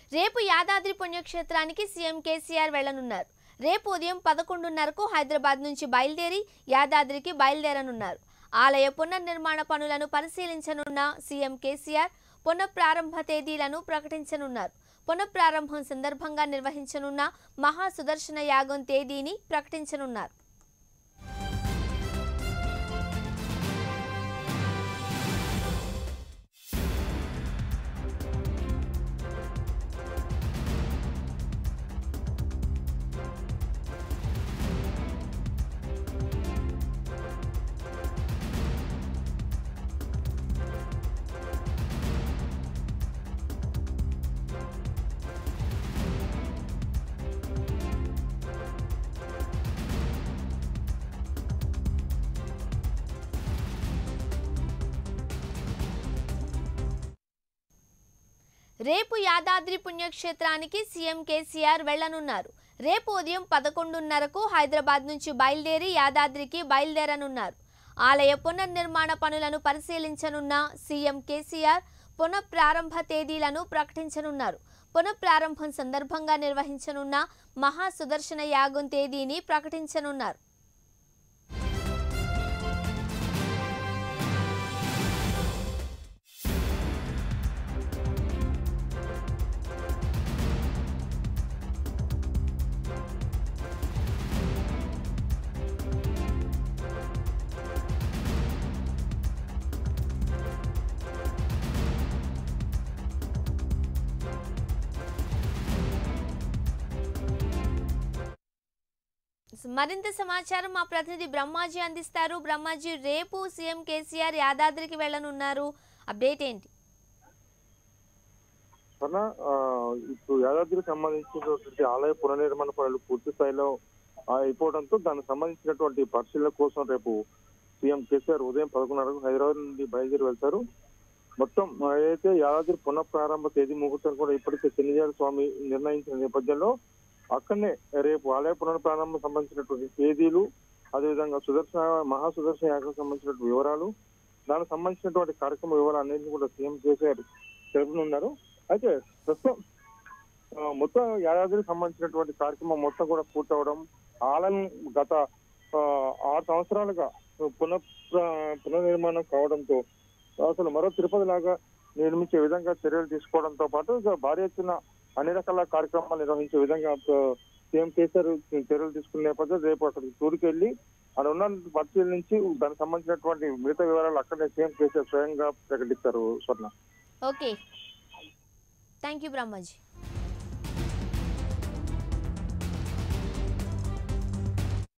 రేపు యాదాద్రి పుణ్యక్షేత్రానికి సీఎం కేసీఆర్ వెళ్లనున్నారు రేపు ఉదయం పదకొండున్నరకు హైదరాబాద్ నుంచి బయలుదేరి యాదాద్రికి బయలుదేరనున్నారు ఆలయ పునర్నిర్మాణ పనులను పరిశీలించనున్న సీఎం కేసీఆర్ పునఃప్రారంభ తేదీలను ప్రకటించనున్నారు పునఃప్రారంభం సందర్భంగా నిర్వహించనున్న మహా సుదర్శన యాగం తేదీని ప్రకటించనున్నారు రేపు యాదాద్రి పుణ్యక్షేత్రానికి సీఎం కేసీఆర్ వెళ్లనున్నారు రేపు ఉదయం పదకొండున్నరకు హైదరాబాద్ నుంచి బయలుదేరి యాదాద్రికి బయలుదేరనున్నారు ఆలయ పునర్నిర్మాణ పనులను పరిశీలించనున్న సీఎం కేసీఆర్ పునఃప్రారంభ తేదీలను ప్రకటించనున్నారు పునఃప్రారంభం సందర్భంగా నిర్వహించనున్న మహా సుదర్శన యాగం తేదీని ప్రకటించనున్నారు మరింత సమాచారం మా ప్రతినిధి బ్రహ్మాజీ అందిస్తారు బ్రహ్మాజీ రేపు సీఎం కేసీఆర్ యాదాద్రికి వెళ్ళనున్నారు అప్డేట్ ఏంటి స్వర్ణ ఆ, ఇప్పుడు యాదాద్రికి సంబంధించినటువంటి ఆలయ పునర్నిర్మాణ పనులు పూర్తి స్థాయిలో ఆ, అయిపోవడంతో దానికి సంబంధించినటువంటి పరిశీలన కోసం రేపు సీఎం కేసీఆర్ ఉదయం పదకొండున్నరకు హైదరాబాద్ నుండి బయలుదేరి వెళ్తారు మొత్తం ఏదైతే యాదాద్రి పునఃప్రారంభ తేదీ ముహూర్తం కూడా ఇప్పటికే చెన్నిజాల స్వామి నిర్ణయించిన నేపథ్యంలో అక్కడనే రేపు ఆలయ పునఃప్రారంభం సంబంధించినటువంటి తేదీలు అదేవిధంగా సుదర్శన మహా సుదర్శన యాగం సంబంధించినటువంటి వివరాలు దానికి సంబంధించినటువంటి కార్యక్రమ వివరాలు అన్నింటినీ కూడా సీఎం కేసీఆర్ తెలుపనున్నారు అయితే ప్రస్తుతం ఆ, మొత్తం యాదాద్రికి సంబంధించినటువంటి కార్యక్రమం మొత్తం కూడా పూర్తవడం ఆలయం గత ఆ, ఆరు సంవత్సరాలుగా పునః పునర్నిర్మాణం కావడంతో అసలు మరో తిరుపతి లాగా నిర్మించే విధంగా చర్యలు తీసుకోవడంతో పాటు ఇక భారీ ఎత్తున అన్ని రకాల కార్యక్రమాలు నిర్వహించే విధంగా ఆ, సీఎం కేసీఆర్ చర్యలు తీసుకున్న నేపథ్యంలో రేపు అక్కడికి టూర్కి వెళ్ళి అక్కడ ఉన్న పరిశీలించి దానికి సంబంధించినటువంటి మిగతా వివరాలు అక్కడే సీఎం కేసీఆర్ స్వయంగా ప్రకటిస్తారు స్వర్ణ ఓకే థ్యాంక్ యూ బ్రహ్మాజీ